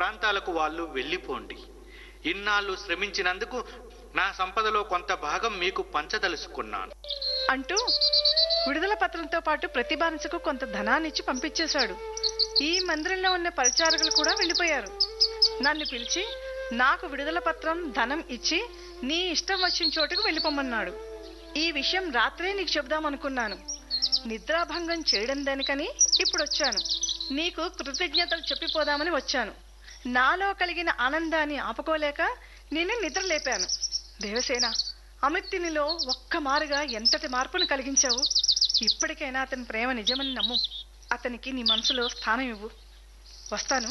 ప్రాంతాలకు వాళ్ళు వెళ్ళిపోండి ఇన్నాళ్ళు శ్రమించినందుకు నా సంపదలో కొంత భాగం మీకు పంచదలుచుకున్నాను అంటూ విడుదల పత్రంతో పాటు ప్రతి బానిసకు కొంత ధనాన్నిచ్చి పంపించేశాడు ఈ మందిరంలో ఉన్న పరిచారకులు కూడా వెళ్ళిపోయారు నన్ను పిలిచి నాకు విడుదల పత్రం ధనం ఇచ్చి నీ ఇష్టం వచ్చిన చోటుకు వెళ్ళిపోమన్నాడు ఈ విషయం రాత్రే నీకు చెబుదామనుకున్నాను నిద్రాభంగం చేయడం దానికని ఇప్పుడు వచ్చాను నీకు కృతజ్ఞతలు చెప్పిపోదామని వచ్చాను నాలో కలిగిన ఆనందాన్ని ఆపుకోలేక నేను నిద్ర లేపాను దేవసేన అమిత్తినిలో ఒక్క మారుగా ఎంతటి మార్పును కలిగించావు ఇప్పటికైనా అతని ప్రేమ నిజమని నమ్ము అతనికి నీ మనసులో స్థానం ఇవ్వు వస్తాను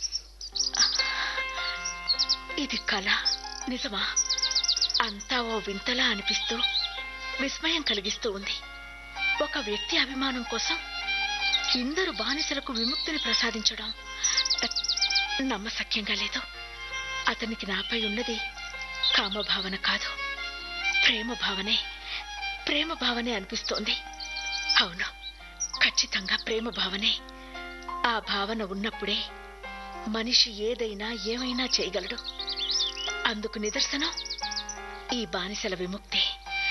ఇది కళ నిజమా అంతా ఓ వింతలా అనిపిస్తూ విస్మయం కలిగిస్తూ ఉంది ఒక వ్యక్తి అభిమానం కోసం ఇందరు బానిసలకు విముక్తిని ప్రసాదించడం అ, నమ్మశక్యంగా లేదు అతనికి నాపై ఉన్నది కామభావన కాదు ప్రేమ భావనే ప్రేమ భావనే అనిపిస్తోంది అవును ఖచ్చితంగా ప్రేమ భావనే ఆ భావన ఉన్నప్పుడే మనిషి ఏదైనా ఏమైనా చేయగలడు అందుకు నిదర్శనం ఈ బానిసల విముక్తి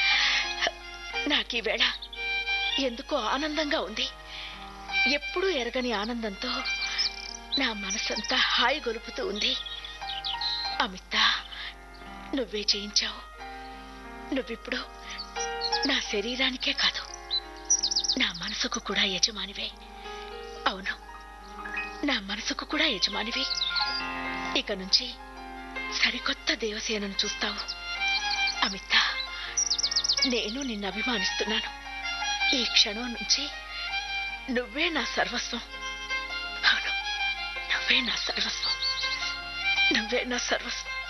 నాకీ వేళ ఎందుకో ఆనందంగా ఉంది ఎప్పుడూ ఎరగని ఆనందంతో నా మనసంతా హాయి గొలుపుతూ ఉంది అమిత నువ్వే చేయించావు నువ్విప్పుడు నా శరీరానికే కాదు నా మనసుకు కూడా యజమానివే అవును నా మనసుకు కూడా యజమానివి ఇక నుంచి సరికొత్త దేవసేనను చూస్తావు అమిత నేను నిన్ను అభిమానిస్తున్నాను ఈ క్షణం నుంచి నువ్వే నా సర్వస్వం అవును నువ్వే నా సర్వస్వం నువ్వే నా సర్వస్వం